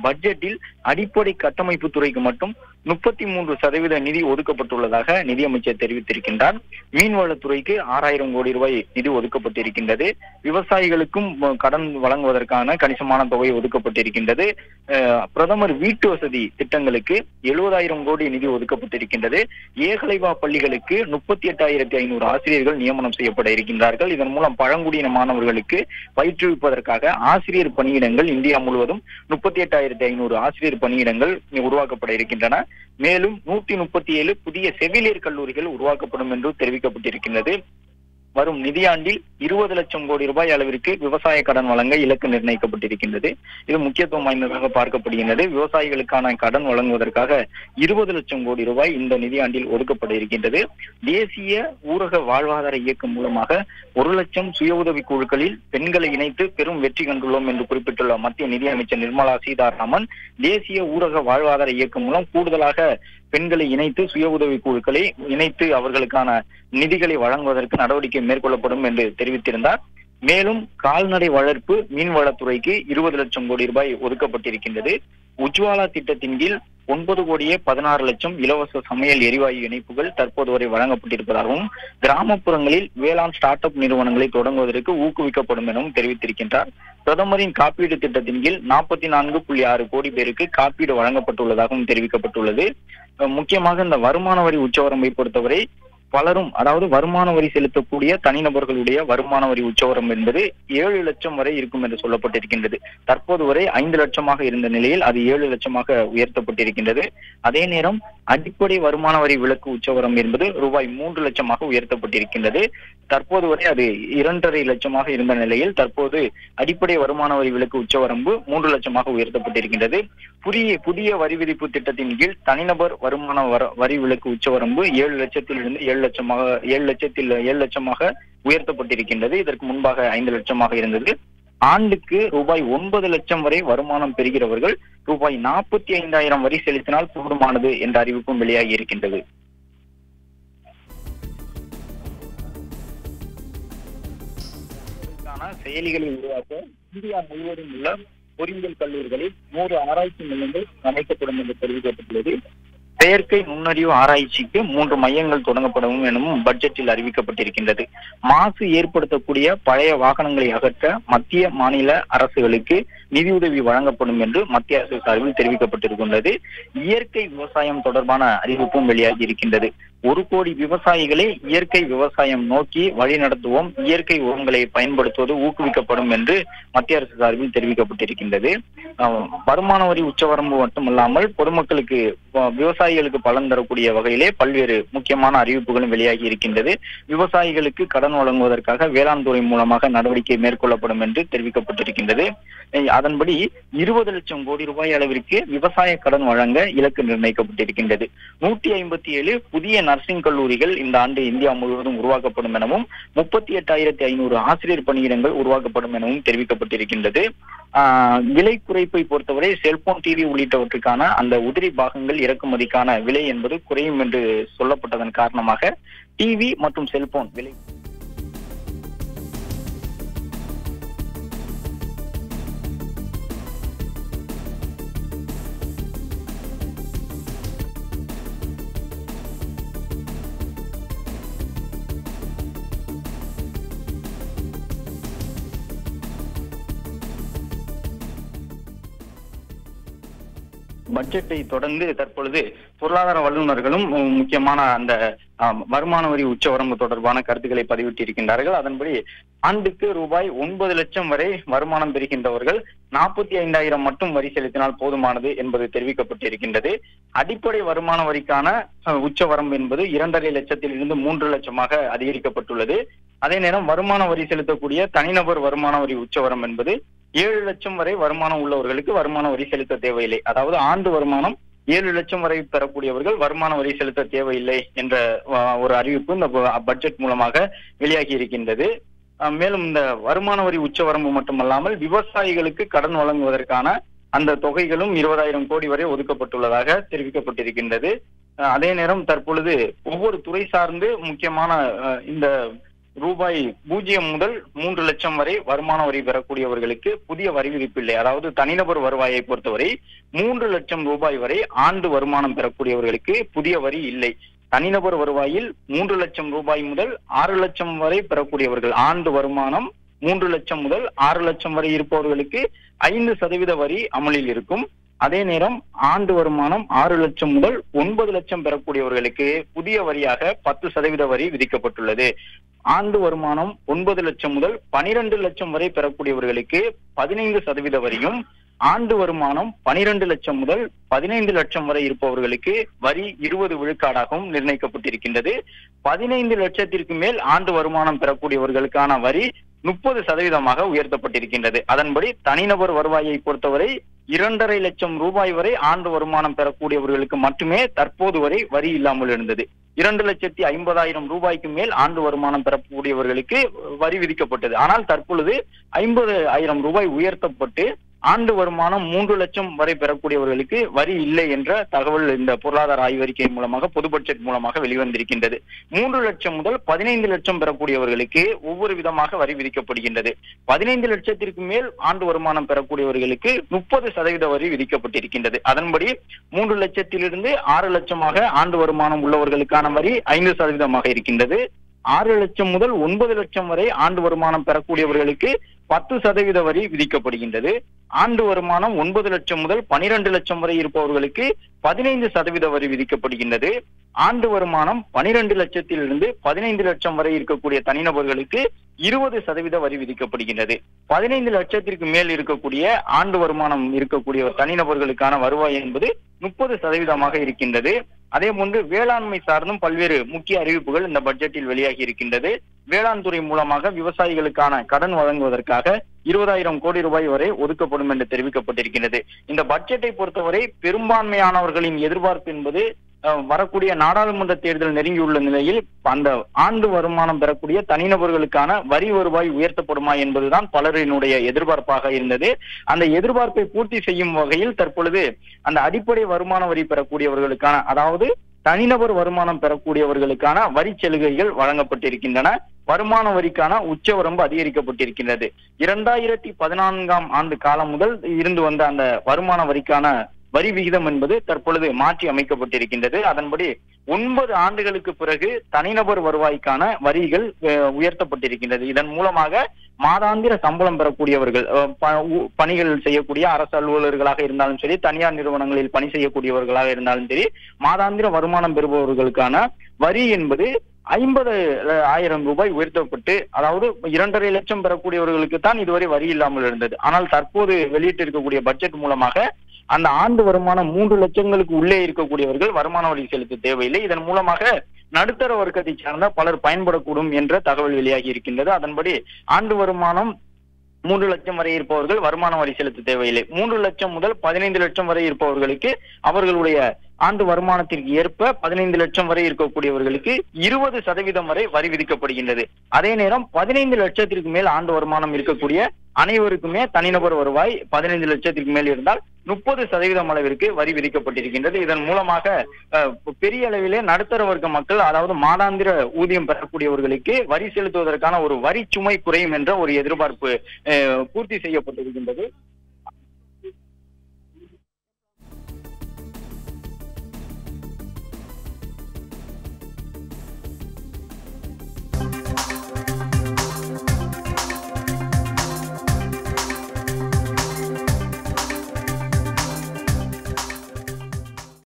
பட்ஜெட்டில் அடிப்படை கட்டமைப்பு துறைக்கு மட்டும் முப்பத்தி மூன்று சதவீத நிதி ஒதுக்கப்பட்டுள்ளதாக நிதியமைச்சர் தெரிவித்திருக்கின்றார் மீன்வளத்துறைக்கு ஆறாயிரம் கோடி ரூபாய் நிதி ஒதுக்கப்பட்டிருக்கின்றது விவசாயிகளுக்கும் அஹ், கடன் வழங்குவதற்கான கணிசமான தொகை ஒதுக்கப்பட்டிருக்கின்றது அஹ், பிரதமர் வீட்டு வசதி திட்டங்களுக்கு எழுபதாயிரம் கோடி நிதி ஒதுக்கப்பட்டிருக்கின்றது ஏகலைவா பள்ளிகளுக்கு முப்பத்தி எட்டாயிரத்தி ஐநூறு ஆசிரியர்கள் நியமனம் செய்யப்பட இருக்கின்றார்கள் இதன் மூலம் பழங்குடியின மாணவர்களுக்கு பயிற்றுவிப்பதற்காக ஆசிரியர் பணியிடங்கள் இந்தியா முழுவதும் முப்பத்தி எட்டாயிரத்தி ஐநூறு ஆசிரியர் பணியிடங்கள் உருவாக்கப்பட இருக்கின்றன மேலும் நூத்தி முப்பத்தி ஏழு புதிய செவிலியர் கல்லூரிகள் உருவாக்கப்படும் என்று தெரிவிக்கப்பட்டிருக்கின்றது வரும் நிதியாண்டில் இருபது லட்சம் கோடி ரூபாய் அளவிற்கு விவசாய கடன் வழங்க இலக்கு நிர்ணயிக்கப்பட்டிருக்கின்றது இது முக்கியத்துவம் வாய்ந்ததாக பார்க்கப்படுகின்றது விவசாயிகளுக்கான கடன் வழங்குவதற்காக இருபது லட்சம் கோடி ரூபாய் இந்த நிதியாண்டில் ஒதுக்கப்பட இருக்கின்றது தேசிய ஊரக வாழ்வாதார இயக்கம் மூலமாக ஒரு லட்சம் சுய உதவி குழுக்களில் பெண்களை இணைத்து பெரும் வெற்றி கண்டுள்ளோம் என்று குறிப்பிட்டுள்ள மத்திய நிதியமைச்சர் நிர்மலா சீதாராமன் தேசிய ஊரக வாழ்வாதார இயக்கம் மூலம் கூடுதலாக பெண்களை இணைத்து சுய உதவி குழுக்களை இணைத்து அவர்களுக்கான நிதிகளை வழங்குவதற்கு நடவடிக்கை மேற்கொள்ளப்படும் என்று தெரிவித்திருந்தார் மேலும் கால்நடை வளர்ப்பு மீன்வளத்துறைக்கு இருபது லட்சம் கோடி ரூபாய் ஒதுக்கப்பட்டிருக்கின்றது உஜ்வாலா திட்டத்தின் கீழ் ஒன்பது கோடியே பதினாறு லட்சம் இலவச சமையல் எரிவாயு இணைப்புகள் தற்போது வரை வழங்கப்பட்டிருப்பதாகவும் கிராமப்புறங்களில் வேளாண் ஸ்டார்ட் அப் நிறுவனங்களை தொடங்குவதற்கு ஊக்குவிக்கப்படும் எனவும் தெரிவித்திருக்கின்றார் பிரதமரின் காப்பீடு திட்டத்தின் கீழ் நாற்பத்தி நான்கு புள்ளி ஆறு கோடி பேருக்கு காப்பீடு வழங்கப்பட்டுள்ளதாகவும் தெரிவிக்கப்பட்டுள்ளது அஹ் முக்கியமாக இந்த வருமான வரி உச்சவரம்பை பொறுத்தவரை பலரும் அதாவது வருமான வரி செலுத்தக்கூடிய தனிநபர்களுடைய வருமான வரி உச்சவரம்பு என்பது ஏழு லட்சம் வரை இருக்கும் என்று சொல்லப்பட்டிருக்கின்றது தற்போது வரை ஐந்து லட்சமாக இருந்த நிலையில் அது ஏழு லட்சமாக உயர்த்தப்பட்டிருக்கின்றது அதே நேரம் அடிப்படை வருமான வரி விலக்கு உச்சவரம் என்பது ரூபாய் மூன்று லட்சமாக உயர்த்தப்பட்டிருக்கின்றது தற்போது வரை அது இரண்டரை லட்சமாக இருந்த நிலையில் தற்போது அடிப்படை வருமான வரி விலக்கு உச்சவரம்பு மூன்று லட்சமாக உயர்த்தப்பட்டிருக்கின்றது புதிய புதிய வரி விதிப்பு திட்டத்தின் கீழ் தனிநபர் வருமான வர- வரி விலக்கு உச்சவரம்பு ஏழு லட்சத்திலிருந்து ஏழு லட்சமாக ஏழு லட்சத்தில் ஏழு லட்சமாக உயர்த்தப்பட்டிருக்கின்றது இதற்கு முன்பாக ஐந்து லட்சமாக இருந்தது ஆண்டுக்கு ரூபாய் ஒன்பது லட்சம் வரை வருமானம் பெறுகிறவர்கள் ரூபாய் நாற்பத்தி ஐந்தாயிரம் வரி செலுத்தினால் போதுமானது என்ற அறிவிப்பும் வெளியாகி இருக்கின்றது இதற்கான செயலிகளை உருவாக்க இந்தியா முழுவதும் உள்ள பொறியியல் கல்லூரிகளில் நூறு ஆராய்ச்சி மையங்கள் அமைக்கப்படும் என்று தெரிவிக்கப்பட்டுள்ளது செயற்கை நுண்ணறிவு ஆராய்ச்சிக்கு மூன்று மையங்கள் தொடங்கப்படும் எனவும் பட்ஜெட்டில் அறிவிக்கப்பட்டிருக்கின்றது மாசு ஏற்படுத்தக்கூடிய பழைய வாகனங்களை அகற்ற மத்திய மாநில அரசுகளுக்கு நிதியுதவி வழங்கப்படும் என்று மத்திய அரசு சார்பில் தெரிவிக்கப்பட்டிருக்கின்றது இயற்கை விவசாயம் தொடர்பான அறிவிப்பும் வெளியாகி இருக்கின்றது ஒரு கோடி விவசாயிகளை இயற்கை விவசாயம் நோக்கி வழிநடத்துவோம் இயற்கை உரங்களை பயன்படுத்துவது ஊக்குவிக்கப்படும் என்று மத்திய அரசு சார்பில் தெரிவிக்கப்பட்டிருக்கின்றது அஹ், வருமான வரி உச்சவரம்பு மட்டுமல்லாமல் பொதுமக்களுக்கு அஹ், விவசாயிகளுக்கு பலன் தரக்கூடிய வகையிலே பல்வேறு முக்கியமான அறிவிப்புகளும் வெளியாகி இருக்கின்றது விவசாயிகளுக்கு கடன் வழங்குவதற்காக வேளாண் துறை மூலமாக நடவடிக்கை மேற்கொள்ளப்படும் என்று தெரிவிக்கப்பட்டிருக்கின்றது அஹ், அதன்படி இருபது லட்சம் கோடி ரூபாய் அளவிற்கு விவசாய கடன் வழங்க இலக்கு நிர்ணயிக்கப்பட்டிருக்கின்றது நூற்றி ஐம்பத்தி ஏழு புதிய நர்சிங் கல்லூரிகள் இந்த ஆண்டு இந்தியா முழுவதும் உருவாக்கப்படும் எனவும் முப்பத்தி எட்டாயிரத்தி ஐநூறு ஆசிரியர் பணியிடங்கள் உருவாக்கப்படும் எனவும் தெரிவிக்கப்பட்டிருக்கின்றது ஆஹ், விலை குறைப்பை பொறுத்தவரை செல்போன் டிவி உள்ளிட்டவற்றுக்கான அந்த உதிரி பாகங்கள் இறக்குமதிக்கான விலை என்பது குறையும் என்று சொல்லப்பட்டதன் காரணமாக டிவி மற்றும் செல்போன் விலை பட்ஜெட்டை தொடர்ந்து தற்பொழுது பொருளாதார வல்லுநர்களும் உம், முக்கியமான அந்த ஆம், வருமான வரி உச்சவரம்பு தொடர்பான கருத்துக்களை பதிவிட்டிருக்கின்றார்கள் அதன்படி ஆண்டுக்கு ரூபாய் ஒன்பது லட்சம் வரை வருமானம் பெறுகின்றவர்கள் நாற்பத்தி ஐந்தாயிரம் மட்டும் வரி செலுத்தினால் போதுமானது என்பது தெரிவிக்கப்பட்டிருக்கின்றது அடிப்படை வருமான வரிக்கான அஹ், உச்சவரம்பு என்பது இரண்டரை லட்சத்தில் இருந்து மூன்று லட்சமாக அதிகரிக்கப்பட்டுள்ளது அதே நேரம் வருமான வரி செலுத்தக்கூடிய தனிநபர் வருமான வரி உச்சவரம் என்பது ஏழு லட்சம் வரை வருமானம் உள்ளவர்களுக்கு வருமான வரி செலுத்த தேவையில்லை அதாவது ஆண்டு வருமானம் ஏழு லட்சம் வரை பெறக்கூடியவர்கள் வருமான வரி செலுத்த தேவையில்லை என்ற அஹ், ஒரு அறிவிப்பு இந்த ப- பட்ஜெட் மூலமாக வெளியாகி இருக்கின்றது அஹ், மேலும் இந்த வருமான வரி உச்சவரம்பு மட்டுமல்லாமல் விவசாயிகளுக்கு கடன் வழங்குவதற்கான அந்த தொகைகளும் இருபதாயிரம் கோடி வரை ஒதுக்கப்பட்டுள்ளதாக தெரிவிக்கப்பட்டிருக்கின்றது அஹ், அதே நேரம் தற்பொழுது ஒவ்வொரு துறை சார்ந்து முக்கியமான அஹ், இந்த ரூபாய் பூஜ்ஜியம் முதல் மூன்று லட்சம் வரை வருமான வரி பெறக்கூடியவர்களுக்கு புதிய வரி விதிப்பு இல்லை அதாவது தனிநபர் வருவாயை பொறுத்தவரை மூன்று லட்சம் ரூபாய் வரை ஆண்டு வருமானம் பெறக்கூடியவர்களுக்கு புதிய வரி இல்லை தனிநபர் வருவாயில் மூன்று லட்சம் ரூபாய் முதல் ஆறு லட்சம் வரை பெறக்கூடியவர்கள் ஆண்டு வருமானம் மூன்று லட்சம் முதல் ஆறு லட்சம் வரை இருப்பவர்களுக்கு ஐந்து சதவீத வரி அமலில் இருக்கும் அதே நேரம் ஆண்டு வருமானம் ஆறு லட்சம் முதல் ஒன்பது லட்சம் பெறக்கூடியவர்களுக்கு புதிய வரியாக பத்து சதவீத வரி விதிக்கப்பட்டுள்ளது ஆண்டு வருமானம் ஒன்பது லட்சம் முதல் பனிரெண்டு லட்சம் வரை பெறக்கூடியவர்களுக்கு பதினைந்து சதவீத வரியும் ஆண்டு வருமானம் பனிரெண்டு லட்சம் முதல் பதினைந்து லட்சம் வரை இருப்பவர்களுக்கு வரி இருபது விழுக்காடாகவும் நிர்ணயிக்கப்பட்டிருக்கின்றது பதினைந்து லட்சத்திற்கு மேல் ஆண்டு வருமானம் பெறக்கூடியவர்களுக்கான வரி முப்பது சதவீதமாக உயர்த்தப்பட்டிருக்கின்றது அதன்படி தனிநபர் வருவாயை பொறுத்தவரை இரண்டரை லட்சம் ரூபாய் வரை ஆண்டு வருமானம் பெறக்கூடியவர்களுக்கு மட்டுமே தற்போது வரை வரி இல்லாமல் இருந்தது இரண்டு லட்சத்தி ஐம்பதாயிரம் ரூபாய்க்கு மேல் ஆண்டு வருமானம் பெறக்கூடியவர்களுக்கு வரி விதிக்கப்பட்டது ஆனால் தற்பொழுது ஐம்பது ஆயிரம் ரூபாய் உயர்த்தப்பட்டு ஆண்டு வருமானம் மூன்று லட்சம் வரை பெறக்கூடியவர்களுக்கு வரி இல்லை என்ற தகவல் இந்த பொருளாதார ஆய்வறிக்கை மூலமாக பொது பட்ஜெட் மூலமாக வெளிவந்திருக்கின்றது மூன்று லட்சம் முதல் பதினைந்து லட்சம் பெறக்கூடியவர்களுக்கு ஒவ்வொரு விதமாக வரி விதிக்கப்படுகின்றது பதினைந்து லட்சத்திற்கு மேல் ஆண்டு வருமானம் பெறக்கூடியவர்களுக்கு முப்பது சதவீத வரி விதிக்கப்பட்டிருக்கின்றது அதன்படி மூன்று லட்சத்திலிருந்து ஆறு லட்சமாக ஆண்டு வருமானம் உள்ளவர்களுக்கான வரி ஐந்து சதவீதமாக இருக்கின்றது ஆறு லட்சம் முதல் ஒன்பது லட்சம் வரை ஆண்டு வருமானம் பெறக்கூடியவர்களுக்கு பத்து சதவீத வரி விதிக்கப்படுகின்றது ஆண்டு வருமானம் ஒன்பது லட்சம் முதல் பனிரெண்டு லட்சம் வரை இருப்பவர்களுக்கு பதினைந்து சதவீத வரி விதிக்கப்படுகின்றது ஆண்டு வருமானம் பனிரெண்டு லட்சத்திலிருந்து பதினைந்து லட்சம் வரை இருக்கக்கூடிய தனிநபர்களுக்கு இருபது சதவீத வரி விதிக்கப்படுகின்றது பதினைந்து லட்சத்திற்கு மேல் இருக்கக்கூடிய ஆண்டு வருமானம் இருக்கக்கூடிய தனிநபர்களுக்கான வருவாய் என்பது முப்பது சதவீதமாக இருக்கின்றது அதே போன்று வேளாண்மை சார்ந்தும் பல்வேறு முக்கிய அறிவிப்புகள் இந்த பட்ஜெட்டில் வெளியாகி இருக்கின்றது வேளாண் துறை மூலமாக விவசாயிகளுக்கான கடன் வழங்குவதற்காக இருபதாயிரம் கோடி ரூபாய் வரை ஒதுக்கப்படும் என்று தெரிவிக்கப்பட்டிருக்கின்றது இந்த பட்ஜெட்டை பொறுத்தவரை பெரும்பான்மையானவர்களின் எதிர்பார்ப்பு என்பது அஹ், வரக்கூடிய நாடாளுமன்ற தேர்தல் நெருங்கியுள்ள நிலையில் அந்த ஆண்டு வருமானம் பெறக்கூடிய தனிநபர்களுக்கான வரி வருவாய் உயர்த்தப்படுமா என்பதுதான் பலரினுடைய எதிர்பார்ப்பாக இருந்தது அந்த எதிர்பார்ப்பை பூர்த்தி செய்யும் வகையில் தற்பொழுது அந்த அடிப்படை வருமான வரி பெறக்கூடியவர்களுக்கான அதாவது தனிநபர் வருமானம் பெறக்கூடியவர்களுக்கான வரி சலுகைகள் வழங்கப்பட்டிருக்கின்றன வருமான வரிக்கான உச்சவரம்பு அதிகரிக்கப்பட்டிருக்கின்றது இரண்டாயிரத்தி பதினான்காம் ஆண்டு காலம் முதல் இருந்து வந்த அந்த வருமான வரிக்கான வரி விகிதம் என்பது தற்பொழுது மாற்றி அமைக்கப்பட்டிருக்கின்றது அதன்படி ஒன்பது ஆண்டுகளுக்கு பிறகு தனிநபர் வருவாய்க்கான வரிகள் அஹ், உயர்த்தப்பட்டிருக்கின்றது இதன் மூலமாக மாதாந்திர சம்பளம் பெறக்கூடியவர்கள் அஹ், ப- உ- பணிகள் செய்யக்கூடிய அரசு அலுவலர்களாக இருந்தாலும் சரி தனியார் நிறுவனங்களில் பணி செய்யக்கூடியவர்களாக இருந்தாலும் சரி மாதாந்திர வருமானம் பெறுபவர்களுக்கான வரி என்பது ஐம்பது ஆயிரம் ரூபாய் உயர்த்தப்பட்டு அதாவது இரண்டரை லட்சம் பெறக்கூடியவர்களுக்கு தான் இதுவரை வரி இல்லாமல் இருந்தது ஆனால் தற்போது வெளியிட்டிருக்கக்கூடிய பட்ஜெட் மூலமாக அந்த ஆண்டு வருமானம் மூன்று லட்சங்களுக்கு உள்ளே இருக்கக்கூடியவர்கள் வருமான வரி செலுத்த தேவையில்லை இதன் மூலமாக நடுத்தர வர்க்கத்தை சார்ந்த பலர் பயன்படக்கூடும் என்ற தகவல் வெளியாகி இருக்கின்றது அதன்படி ஆண்டு வருமானம் மூன்று லட்சம் வரை இருப்பவர்கள் வருமான வரி செலுத்த தேவையில்லை மூன்று லட்சம் முதல் பதினைந்து லட்சம் வரை இருப்பவர்களுக்கு அவர்களுடைய ஆண்டு வருமானத்திற்கு ஏற்ப பதினைந்து லட்சம் வரை இருக்கக்கூடியவர்களுக்கு இருபது சதவீதம் வரை வரி விதிக்கப்படுகின்றது அதே நேரம் பதினைந்து லட்சத்திற்கு மேல் ஆண்டு வருமானம் இருக்கக்கூடிய அனைவருக்குமே தனிநபர் வருவாய் பதினைந்து லட்சத்திற்கு மேல் இருந்தால் முப்பது சதவீதம் அளவிற்கு வரி விதிக்கப்பட்டிருக்கின்றது இதன் மூலமாக அஹ், பெரிய அளவிலே நடுத்தர வர்க்க மக்கள் அதாவது மாதாந்திர ஊதியம் பெறக்கூடியவர்களுக்கு வரி செலுத்துவதற்கான ஒரு வரி சுமை குறையும் என்ற ஒரு எதிர்பார்ப்பு அஹ், பூர்த்தி செய்யப்பட்டிருக்கின்றது